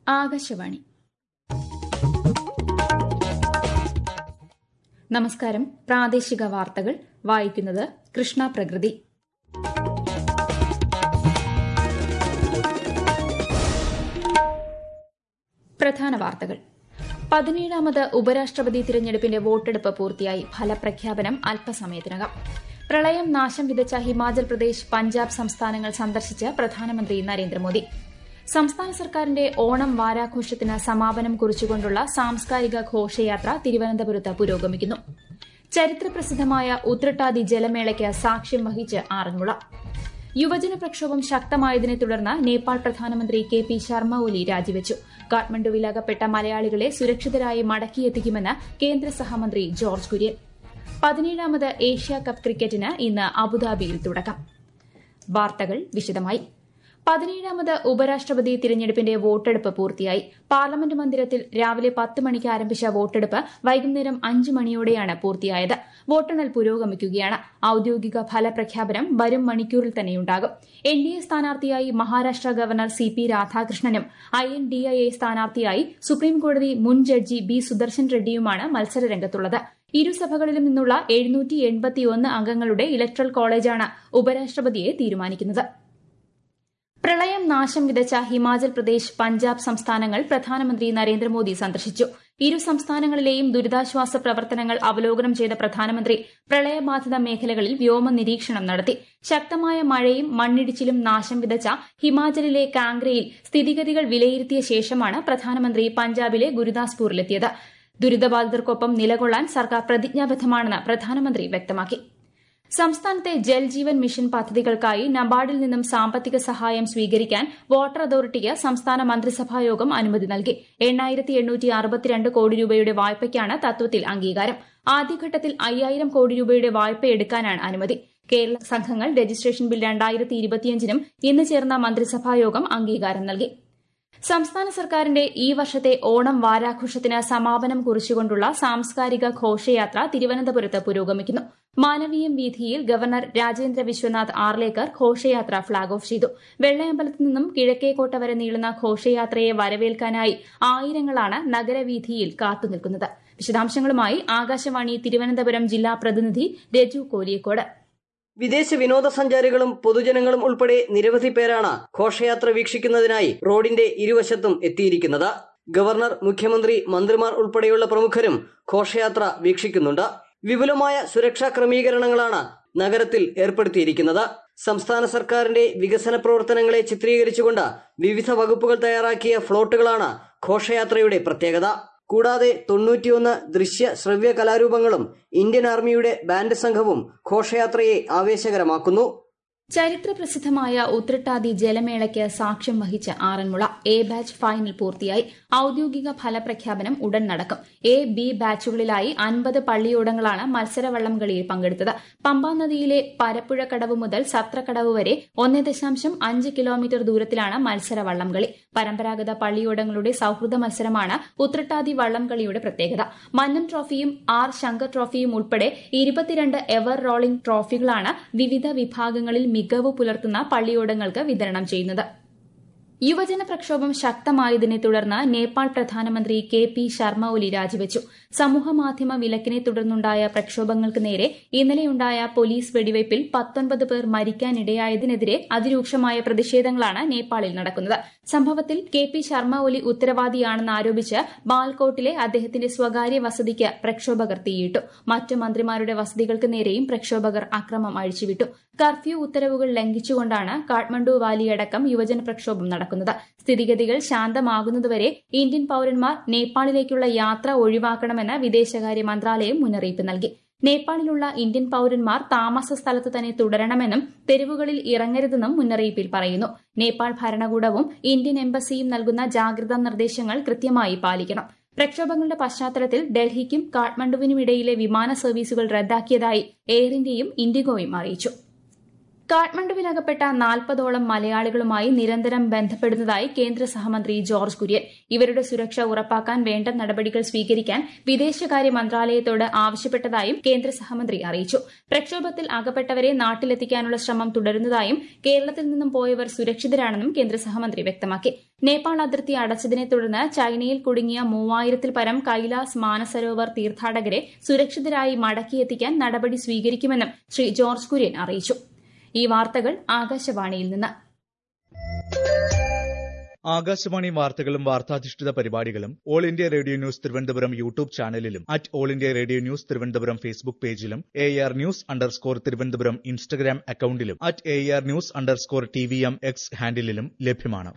ആകാശവാണി നമസ്കാരം പ്രാദേശിക വാർത്തകൾ വായിക്കുന്നത് കൃഷ്ണ പ്രകൃതി പ്രധാന വാർത്തകൾ പതിനേഴാമത് ഉപരാഷ്ട്രപതി തിരഞ്ഞെടുപ്പിന്റെ വോട്ടെടുപ്പ് പൂർത്തിയായി ഫലപ്രഖ്യാപനം അല്പസമയത്തിനകം പ്രളയം നാശം വിതച്ച ഹിമാചൽ പ്രദേശ് പഞ്ചാബ് സംസ്ഥാനങ്ങൾ സന്ദർശിച്ച് പ്രധാനമന്ത്രി നരേന്ദ്രമോദി സംസ്ഥാന സർക്കാരിന്റെ ഓണം വാരാഘോഷത്തിന് സമാപനം കുറിച്ചുകൊണ്ടുള്ള സാംസ്കാരിക ഘോഷയാത്ര തിരുവനന്തപുരത്ത് പുരോഗമിക്കുന്നു ചരിത്രപ്രസിദ്ധമായ ഉത്രട്ടാതി ജലമേളയ്ക്ക് സാക്ഷ്യം വഹിച്ച് ആറന്മുള യുവജന പ്രക്ഷോഭം ശക്തമായതിനെ തുടർന്ന് നേപ്പാൾ പ്രധാനമന്ത്രി കെ പി ശർമ്മ ഒലി രാജിവച്ചു കാഠ്മണ്ഡുവിൽ അകപ്പെട്ട മലയാളികളെ സുരക്ഷിതരായി മടക്കിയെത്തിക്കുമെന്ന് കേന്ദ്ര സഹമന്ത്രി ജോർജ് കുര്യൻ പതിനേഴാമത് ഏഷ്യ കപ്പ് ക്രിക്കറ്റിന് ഇന്ന് അബുദാബിയിൽ തുടക്കം വാർത്തകൾ വിശദമായി പതിനേഴാമത് ഉപരാഷ്ട്രപതി തിരഞ്ഞെടുപ്പിന്റെ വോട്ടെടുപ്പ് പൂർത്തിയായി പാർലമെന്റ് മന്ദിരത്തിൽ രാവിലെ പത്ത് മണിക്ക് ആരംഭിച്ച വോട്ടെടുപ്പ് വൈകുന്നേരം അഞ്ച് മണിയോടെയാണ് പൂർത്തിയായത് വോട്ടെണ്ണൽ പുരോഗമിക്കുകയാണ് ഔദ്യോഗിക ഫലപ്രഖ്യാപനം വരും മണിക്കൂറിൽ തന്നെയുണ്ടാകും എൻ ഡി എ സ്ഥാനാർത്ഥിയായി മഹാരാഷ്ട്ര ഗവർണർ സി പി രാധാകൃഷ്ണനും I N D I A സ്ഥാനാർത്ഥിയായി സുപ്രീംകോടതി മുൻ ജഡ്ജി ബി സുദർശൻ റെഡ്ഡിയുമാണ് മത്സരരംഗത്തുള്ളത് ഇരുസഭകളിലും നിന്നുള്ള എഴുന്നൂറ്റി എൺപത്തിയൊന്ന് അംഗങ്ങളുടെ ഇലക്ട്രൽ കോളേജാണ് ഉപരാഷ്ട്രപതിയെ തീരുമാനിക്കുന്നത് പ്രളയം നാശം വിതച്ച ഹിമാചൽ പ്രദേശ് പഞ്ചാബ് സംസ്ഥാനങ്ങൾ പ്രധാനമന്ത്രി നരേന്ദ്രമോദി സന്ദർശിച്ചു ഇരു സംസ്ഥാനങ്ങളിലെയും ദുരിതാശ്വാസ പ്രവർത്തനങ്ങൾ അവലോകനം ചെയ്ത പ്രധാനമന്ത്രി പ്രളയബാധിത മേഖലകളിൽ വ്യോമ നിരീക്ഷണം നടത്തി ശക്തമായ മഴയും മണ്ണിടിച്ചിലും നാശം വിതച്ച ഹിമാചലിലെ കാംഗ്രയിൽ സ്ഥിതിഗതികൾ വിലയിരുത്തിയ ശേഷമാണ് പ്രധാനമന്ത്രി പഞ്ചാബിലെ ഗുരുദാസ്പൂരിലെത്തിയത് ദുരിതബാധിതർക്കൊപ്പം നിലകൊള്ളാൻ സർക്കാർ പ്രതിജ്ഞാബദ്ധമാണെന്ന് പ്രധാനമന്ത്രി വ്യക്തമാക്കി സംസ്ഥാനത്തെ ജൽജീവൻ മിഷൻ പദ്ധതികൾക്കായി നബാർഡിൽ നിന്നും സാമ്പത്തിക സഹായം സ്വീകരിക്കാൻ വാട്ടർ അതോറിറ്റിക്ക് സംസ്ഥാന മന്ത്രിസഭായോഗം അനുമതി നൽകി എണ്ണായിരത്തി എണ്ണൂറ്റി അറുപത്തിരണ്ട് കോടി രൂപയുടെ വായ്പയ്ക്കാണ് തത്വത്തിൽ അംഗീകാരം ആദ്യഘട്ടത്തിൽ അയ്യായിരം കോടി രൂപയുടെ വായ്പ എടുക്കാനാണ് അനുമതി കേരള സംഘങ്ങൾ രജിസ്ട്രേഷൻ ബിൽ രണ്ടായിരത്തി ഇരുപത്തിയഞ്ചിനും ഇന്ന് ചേർന്ന മന്ത്രിസഭായോഗം അംഗീകാരം നൽകി സംസ്ഥാന സർക്കാരിന്റെ ഈ വർഷത്തെ ഓണം വാരാഘോഷത്തിന് സമാപനം കുറിച്ചുകൊണ്ടുള്ള സാംസ്കാരിക ഘോഷയാത്ര തിരുവനന്തപുരത്ത് പുരോഗമിക്കുന്നു മാനവീയം വീഥിയിൽ ഗവർണർ രാജേന്ദ്ര വിശ്വനാഥ് ആർലേക്കർ ഘോഷയാത്ര ഫ്ളാഗ് ഓഫ് ചെയ്തു വെള്ളയമ്പലത്ത് നിന്നും കിഴക്കേക്കോട്ട വരെ നീളുന്ന ഘോഷയാത്രയെ വരവേൽക്കാനായി ആയിരങ്ങളാണ് നഗരവീഥിയിൽ കാത്തുനിൽക്കുന്നത് വിശദാംശങ്ങളുമായി ആകാശവാണി തിരുവനന്തപുരം ജില്ലാ പ്രതിനിധി രജു കോലിയക്കോട് വിദേശ വിനോദസഞ്ചാരികളും പൊതുജനങ്ങളും ഉൾപ്പെടെ നിരവധി പേരാണ് ഘോഷയാത്ര വീക്ഷിക്കുന്നതിനായി റോഡിന്റെ ഇരുവശത്തും എത്തിയിരിക്കുന്നത് ഗവർണർ മുഖ്യമന്ത്രി മന്ത്രിമാർ ഉൾപ്പെടെയുള്ള പ്രമുഖരും ഘോഷയാത്ര വീക്ഷിക്കുന്നുണ്ട് വിപുലമായ സുരക്ഷാ ക്രമീകരണങ്ങളാണ് നഗരത്തിൽ ഏർപ്പെടുത്തിയിരിക്കുന്നത് സംസ്ഥാന സർക്കാരിന്റെ വികസന പ്രവർത്തനങ്ങളെ ചിത്രീകരിച്ചുകൊണ്ട് വിവിധ വകുപ്പുകൾ തയ്യാറാക്കിയ ഫ്ലോട്ടുകളാണ് ഘോഷയാത്രയുടെ പ്രത്യേകത കൂടാതെ തൊണ്ണൂറ്റിയൊന്ന് ദൃശ്യ ശ്രവ്യ കലാരൂപങ്ങളും ഇന്ത്യൻ ആർമിയുടെ ബാൻഡ് സംഘവും ഘോഷയാത്രയെ ആവേശകരമാക്കുന്നു ചരിത്രപ്രസിദ്ധമായ ഉത്രട്ടാതി ജലമേളയ്ക്ക് സാക്ഷ്യം വഹിച്ച ആറന്മുള എ ബാച്ച് ഫൈനൽ പൂർത്തിയായി ഔദ്യോഗിക ഫലപ്രഖ്യാപനം ഉടൻ നടക്കും എ ബി ബാച്ചുകളിലായി അൻപത് പള്ളിയോടങ്ങളാണ് മത്സരവള്ളം കളിയിൽ പങ്കെടുത്തത് പമ്പാ നദിയിലെ പരപ്പുഴക്കടവ് മുതൽ സത്രക്കടവ് വരെ ഒന്ന് ദശാംശം അഞ്ച് കിലോമീറ്റർ ദൂരത്തിലാണ് മത്സരവള്ളം കളി പരമ്പരാഗത പള്ളിയോടങ്ങളുടെ സൌഹൃദ മത്സരമാണ് ഉത്രട്ടാതി വള്ളം കളിയുടെ പ്രത്യേകത മന്നൻ ട്രോഫിയും ആർ ശങ്കർ ട്രോഫിയും ഉൾപ്പെടെ ഇരുപത്തിരണ്ട് എവർ റോളിംഗ് ട്രോഫികളാണ് വിവിധ വിഭാഗങ്ങളിൽ മികവ് പുലർത്തുന്ന പള്ളിയോടങ്ങൾക്ക് വിതരണം ചെയ്യുന്നത് യുവജന പ്രക്ഷോഭം ശക്തമായതിനെ തുടർന്ന് നേപ്പാൾ പ്രധാനമന്ത്രി കെ പി ശർമ്മ ഒലി രാജിവച്ചു സമൂഹമാധ്യമ വിലക്കിനെ തുടർന്നുണ്ടായ പ്രക്ഷോഭങ്ങൾക്ക് നേരെ ഇന്നലെയുണ്ടായ പോലീസ് വെടിവയ്പിൽ പത്തൊൻപത് പേർ മരിക്കാനിടയായതിനെതിരെ അതിരൂക്ഷമായ പ്രതിഷേധങ്ങളാണ് നേപ്പാളിൽ നടക്കുന്നത് സംഭവത്തിൽ കെ പി ശർമ്മ ഒലി ഉത്തരവാദിയാണെന്ന് ആരോപിച്ച് ബാൽകോട്ടിലെ അദ്ദേഹത്തിന്റെ സ്വകാര്യ വസതിക്ക് പ്രക്ഷോഭകർ തീയിട്ടു മറ്റു മന്ത്രിമാരുടെ വസതികൾക്ക് നേരെയും പ്രക്ഷോഭകർ അക്രമം അഴിച്ചുവിട്ടു കർഫ്യൂ ഉത്തരവുകൾ ലംഘിച്ചുകൊണ്ടാണ് കാഠ്മണ്ഡു വാലിയടക്കം യുവജന പ്രക്ഷോഭം നടക്കുന്നത് സ്ഥിതിഗതികൾ ശാന്തമാകുന്നതുവരെ ഇന്ത്യൻ പൌരന്മാർ നേപ്പാളിലേക്കുള്ള യാത്ര ഒഴിവാക്കണമെന്ന് വിദേശകാര്യ മന്ത്രാലയം മുന്നറിയിപ്പ് നൽകി നേപ്പാളിലുള്ള ഇന്ത്യൻ പൌരന്മാർ താമസ സ്ഥലത്ത് തന്നെ തുടരണമെന്നും തെരുവുകളിൽ ഇറങ്ങരുതെന്നും മുന്നറിയിപ്പിൽ പറയുന്നു നേപ്പാൾ ഭരണകൂടവും ഇന്ത്യൻ എംബസിയും നൽകുന്ന ജാഗ്രതാ നിർദ്ദേശങ്ങൾ കൃത്യമായി പാലിക്കണം പ്രക്ഷോഭങ്ങളുടെ പശ്ചാത്തലത്തിൽ ഡൽഹിക്കും കാഠ്മണ്ഡുവിനുമിടയിലെ വിമാന സർവീസുകൾ റദ്ദാക്കിയതായി എയർ ഇന്ത്യയും ഇൻഡിഗോയും അറിയിച്ചു കാഠ്മണ്ഡുവിലകപ്പെട്ട നാൽപ്പതോളം മലയാളികളുമായി നിരന്തരം ബന്ധപ്പെടുന്നതായി കേന്ദ്ര സഹമന്ത്രി ജോർജ് കുര്യൻ ഇവരുടെ സുരക്ഷ ഉറപ്പാക്കാൻ വേണ്ട നടപടികൾ സ്വീകരിക്കാൻ വിദേശകാര്യ മന്ത്രാലയത്തോട് ആവശ്യപ്പെട്ടതായും കേന്ദ്ര സഹമന്ത്രി അറിയിച്ചു പ്രക്ഷോഭത്തിൽ അകപ്പെട്ടവരെ നാട്ടിലെത്തിക്കാനുള്ള ശ്രമം തുടരുന്നതായും കേരളത്തിൽ നിന്നും പോയവർ സുരക്ഷിതരാണെന്നും കേന്ദ്ര സഹമന്ത്രി വ്യക്തമാക്കി നേപ്പാൾ അതിർത്തി അടച്ചതിനെ തുടർന്ന് ചൈനയിൽ കുടുങ്ങിയ മൂവായിരത്തിൽ പരം കൈലാസ് മാനസരോവർ തീർത്ഥാടകരെ സുരക്ഷിതരായി മടക്കിയെത്തിക്കാൻ നടപടി സ്വീകരിക്കുമെന്നും ശ്രീ ജോർജ് കുര്യൻ അറിയിച്ചു ഈ വാർത്തകൾ ആകാശവാണിയിൽ നിന്ന് ആകാശവാണി വാർത്തകളും വാർത്താധിഷ്ഠിത പരിപാടികളും all India radio news Thiruvananthapuram YouTube ചാനലിലും at all India radio news Thiruvananthapuram Facebook പേജിലും A R news underscore Thiruvananthapuram Instagram അക്കൌണ്ടിലും at A R news underscore T V M X ഹാൻഡിലും ലഭ്യമാണ്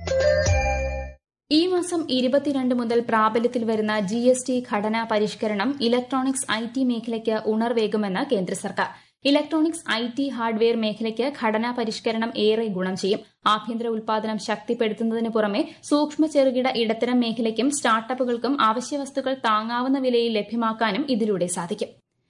ഈ മാസം ഇരുപത്തിരണ്ട് മുതൽ പ്രാബല്യത്തിൽ വരുന്ന ജി എസ് ടി ഘടനാ പരിഷ്കരണം ഇലക്ട്രോണിക്സ് ഐ ടി മേഖലയ്ക്ക് ഉണർവേകുമെന്ന് കേന്ദ്ര സർക്കാർ ഇലക്ട്രോണിക്സ് ഐ ടി ഹാർഡ്വെയർ മേഖലയ്ക്ക് ഘടനാ പരിഷ്കരണം ഏറെ ഗുണം ചെയ്യും ആഭ്യന്തര ഉൽപാദനം ശക്തിപ്പെടുത്തുന്നതിന് പുറമെ സൂക്ഷ്മ ചെറുകിട ഇടത്തരം മേഖലയ്ക്കും സ്റ്റാർട്ടപ്പുകൾക്കും അവശ്യവസ്തുക്കൾ താങ്ങാവുന്ന വിലയിൽ ലഭ്യമാക്കാനും ഇതിലൂടെ സാധിക്കും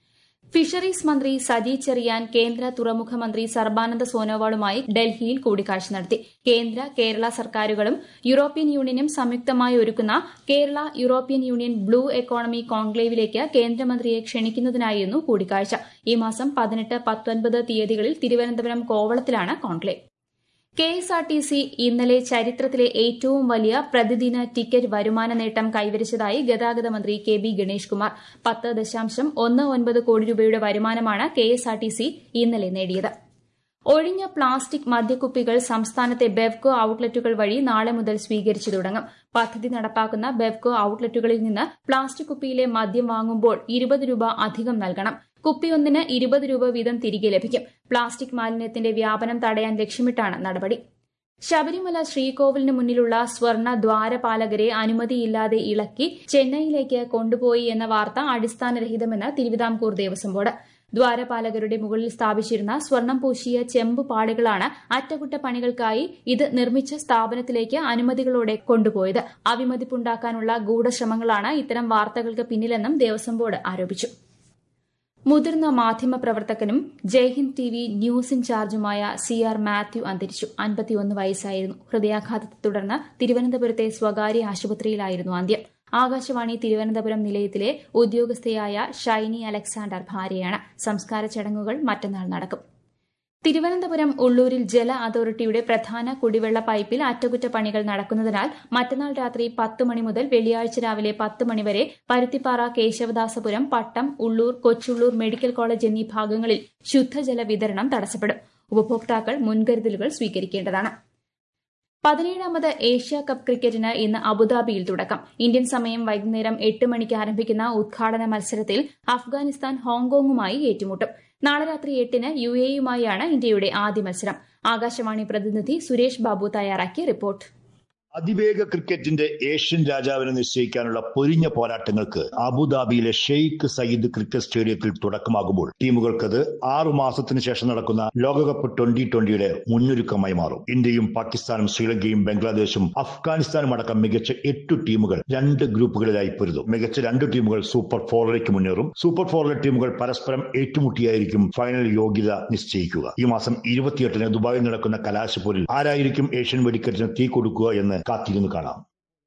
ഫിഷറീസ് മന്ത്രി സജി ചെറിയാൻ കേന്ദ്ര തുറമുഖ മന്ത്രി സർബാനന്ദ സോനോവാളുമായി ഡൽഹിയിൽ കൂടിക്കാഴ്ച നടത്തി കേന്ദ്ര കേരള സർക്കാരുകളും യൂറോപ്യൻ യൂണിയനും സംയുക്തമായി ഒരുക്കുന്ന Kerala European union blue economy കോൺക്ലേവിലേക്ക് കേന്ദ്രമന്ത്രിയെ ക്ഷണിക്കുന്നതിനായിരുന്നു കൂടിക്കാഴ്ച ഈ മാസം പതിനെട്ട് പത്തൊൻപത് തീയതികളിൽ തിരുവനന്തപുരം കോവളത്തിലാണ് conclave K S R T C ഇന്നലെ ചരിത്രത്തിലെ ഏറ്റവും വലിയ പ്രതിദിന ടിക്കറ്റ് വരുമാന നേട്ടം കൈവരിച്ചതായി ഗതാഗത മന്ത്രി കെ ബി ഗണേഷ് കുമാർ പത്ത് ദശാംശം ഒന്ന് ഒൻപത് കോടി രൂപയുടെ വരുമാനമാണ് K S R T C ഇന്നലെ നേടിയത് ഒഴിഞ്ഞ പ്ലാസ്റ്റിക് മദ്യക്കുപ്പികൾ സംസ്ഥാനത്തെ ബെവ്കോ ഔട്ട്ലെറ്റുകൾ വഴി നാളെ മുതൽ സ്വീകരിച്ചു തുടങ്ങും പദ്ധതി നടപ്പാക്കുന്ന ബെവ്കോ ഔട്ട്ലെറ്റുകളിൽ നിന്ന് പ്ലാസ്റ്റിക് കുപ്പിയിലെ മദ്യം വാങ്ങുമ്പോൾ ഇരുപത് രൂപ അധികം നൽകണം കുപ്പിയൊന്നിന് ഇരുപത് രൂപ വീതം തിരികെ ലഭിക്കും പ്ലാസ്റ്റിക് മാലിന്യത്തിന്റെ വ്യാപനം തടയാൻ ലക്ഷ്യമിട്ടാണ് നടപടി ശബരിമല ശ്രീകോവിലിന് മുന്നിലുള്ള സ്വർണ്ണ ദ്വാരപാലകരെ അനുമതിയില്ലാതെ ഇളക്കി ചെന്നൈയിലേക്ക് കൊണ്ടുപോയി എന്ന വാർത്ത അടിസ്ഥാനരഹിതമെന്ന് തിരുവിതാംകൂർ ദേവസ്വം ബോർഡ് ദ്വാരപാലകരുടെ മുകളിൽ സ്ഥാപിച്ചിരുന്ന സ്വർണം പൂശിയ ചെമ്പ് പാടുകളാണ് അറ്റകുറ്റപ്പണികൾക്കായി ഇത് നിർമ്മിച്ച സ്ഥാപനത്തിലേക്ക് അനുമതികളോടെ കൊണ്ടുപോയത് അവിമതിപ്പുണ്ടാക്കാനുള്ള ഗൂഢശ്രമങ്ങളാണ് ഇത്തരം വാർത്തകൾക്ക് പിന്നിലെന്നും ദേവസ്വം ബോർഡ് ആരോപിച്ചു മുതിർന്ന മാധ്യമപ്രവർത്തകനും ജയ്ഹിന്ദ് ടി വി ന്യൂസ് ഇൻചാർജുമായ സി ആർ മാത്യു അന്തരിച്ചു അൻപത്തിയൊന്ന് വയസ്സായിരുന്നു ഹൃദയാഘാതത്തെ തുടർന്ന് തിരുവനന്തപുരത്തെ സ്വകാര്യ ആശുപത്രിയിലായിരുന്നു അന്ത്യം ആകാശവാണി തിരുവനന്തപുരം നിലയത്തിലെ ഉദ്യോഗസ്ഥയായ ഷൈനി അലക്സാണ്ടർ ഭാര്യയാണ് സംസ്കാര ചടങ്ങുകൾ മറ്റന്നാൾ നടക്കും തിരുവനന്തപുരം ഉള്ളൂരിൽ ജല അതോറിറ്റിയുടെ പ്രധാന കുടിവെള്ള പൈപ്പിൽ അറ്റകുറ്റപ്പണികൾ നടക്കുന്നതിനാൽ മറ്റന്നാൾ രാത്രി പത്ത് മണി മുതൽ വെള്ളിയാഴ്ച രാവിലെ പത്ത് മണിവരെ പരുത്തിപ്പാറ കേശവദാസപുരം പട്ടം ഉള്ളൂർ കൊച്ചുള്ളൂർ മെഡിക്കൽ കോളേജ് എന്നീ ഭാഗങ്ങളിൽ ശുദ്ധജല വിതരണം തടസ്സപ്പെടും ഉപഭോക്താക്കൾ മുൻകരുതലുകൾ സ്വീകരിക്കേണ്ടതാണ് പതിനേഴാമത് ഏഷ്യ കപ്പ് ക്രിക്കറ്റിന് ഇന്ന് അബുദാബിയിൽ തുടക്കം ഇന്ത്യൻ സമയം വൈകുന്നേരം എട്ട് മണിക്ക് ആരംഭിക്കുന്ന ഉദ്ഘാടന മത്സരത്തിൽ അഫ്ഗാനിസ്ഥാൻ ഹോങ്കോങ്ങുമായി ഏറ്റുമുട്ടും നാളെ രാത്രി എട്ടിന് യു എയുമായാണ് ഇന്ത്യയുടെ ആദ്യ മത്സരം ആകാശവാണി പ്രതിനിധി സുരേഷ് ബാബു തയ്യാറാക്കിയ റിപ്പോർട്ട് അതിവേഗ ക്രിക്കറ്റിന്റെ ഏഷ്യൻ രാജാവിനെ നിശ്ചയിക്കാനുള്ള പൊരിഞ്ഞ പോരാട്ടങ്ങൾക്ക് അബുദാബിയിലെ ഷെയ്ഖ് സയ്യിദ് ക്രിക്കറ്റ് സ്റ്റേഡിയത്തിൽ തുടക്കമാകുമ്പോൾ ടീമുകൾക്കത് ആറു മാസത്തിന് ശേഷം നടക്കുന്ന ലോകകപ്പ് ട്വന്റി ട്വന്റിയുടെ മുന്നൊരുക്കമായി മാറും ഇന്ത്യയും പാകിസ്ഥാനും ശ്രീലങ്കയും ബംഗ്ലാദേശും അഫ്ഗാനിസ്ഥാനും അടക്കം മികച്ച എട്ട് ടീമുകൾ രണ്ട് ഗ്രൂപ്പുകളിലായി പൊരുതും മികച്ച രണ്ട് ടീമുകൾ സൂപ്പർ ഫോറിലേക്ക് മുന്നേറും സൂപ്പർ ഫോറിലെ ടീമുകൾ പരസ്പരം ഏറ്റുമുട്ടിയായിരിക്കും ഫൈനൽ യോഗ്യത നിശ്ചയിക്കുക ഈ മാസം ഇരുപത്തിയെട്ടിന് ദുബായിൽ നടക്കുന്ന കലാശപ്പോരിൽ ആരായിരിക്കും ഏഷ്യൻ വെടിക്കെട്ടിന് തീ കൊടുക്കുക എന്ന് കാത്തിരുന്ന് കാണാം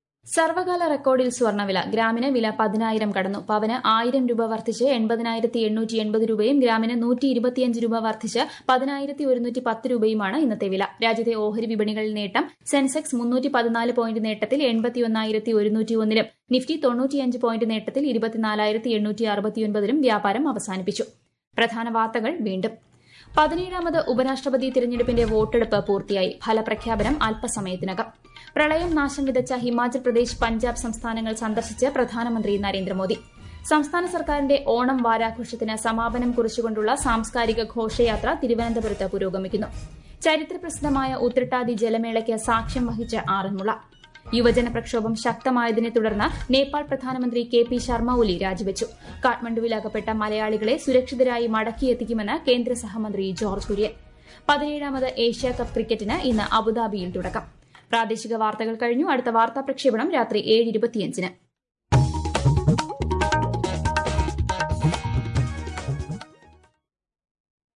സർവകാല റെക്കോർഡിൽ സ്വർണ്ണവില ഗ്രാമിന് വില പതിനായിരം കടന്നു പവന് ആയിരം രൂപ വർദ്ധിച്ച് എൺപതിനായിരത്തി എണ്ണൂറ്റി എൺപത് രൂപയും ഗ്രാമിന് നൂറ്റി ഇരുപത്തിയഞ്ച് രൂപ വർദ്ധിച്ച് പതിനായിരത്തി ഒരുന്നൂറ്റി പത്ത് രൂപയുമാണ് ഇന്നത്തെ വില രാജ്യത്തെ ഓഹരി വിപണികളിൽ നേട്ടം സെൻസെക്സ് മുന്നൂറ്റി പതിനാല് പോയിന്റ് നേട്ടത്തിൽ എൺപത്തിയൊന്നായിരത്തി ഒരുന്നൂറ്റി ഒന്നിലും നിഫ്റ്റി തൊണ്ണൂറ്റിയഞ്ച് പോയിന്റ് നേട്ടത്തിൽ ഇരുപത്തിനാലായിരത്തി എണ്ണൂറ്റി അറുപത്തിയൊൻപതിലും വ്യാപാരം അവസാനിപ്പിച്ചു പ്രധാന വാർത്തകൾ വീണ്ടും പതിനേഴാമത് ഉപരാഷ്ട്രപതി തിരഞ്ഞെടുപ്പിന്റെ വോട്ടെടുപ്പ് പൂർത്തിയായി ഫലപ്രഖ്യാപനം അല്പസമയത്തിനകം പ്രളയം നാശം വിതച്ച ഹിമാചൽ പ്രദേശ് പഞ്ചാബ് സംസ്ഥാനങ്ങൾ സന്ദർശിച്ച് പ്രധാനമന്ത്രി നരേന്ദ്രമോദി സംസ്ഥാന സർക്കാരിന്റെ ഓണം വാരാഘോഷത്തിന് സമാപനം കുറിച്ചുകൊണ്ടുള്ള സാംസ്കാരിക ഘോഷയാത്ര തിരുവനന്തപുരത്ത് പുരോഗമിക്കുന്നു ചരിത്രപ്രസിദ്ധമായ ഉത്രട്ടാതി ജലമേളയ്ക്ക് സാക്ഷ്യം വഹിച്ച ആറന്മുള യുവജന പ്രക്ഷോഭം ശക്തമായതിനെ തുടർന്ന് നേപ്പാൾ പ്രധാനമന്ത്രി കെ പി ശർമ്മ ഒലി രാജിവച്ചു കാഠ്മണ്ഡുവിൽ അകപ്പെട്ട മലയാളികളെ സുരക്ഷിതരായി മടക്കിയെത്തിക്കുമെന്ന് കേന്ദ്ര സഹമന്ത്രി ജോർജ് കുര്യൻ പതിനേഴാമത് ഏഷ്യ കപ്പ് ക്രിക്കറ്റിന് ഇന്ന് അബുദാബിയിൽ തുടക്കം പ്രാദേശിക വാർത്തകൾ കഴിഞ്ഞു അടുത്ത വാർത്താ പ്രക്ഷേപണം രാത്രി ഏഴ് ഇരുപത്തിയഞ്ചിന്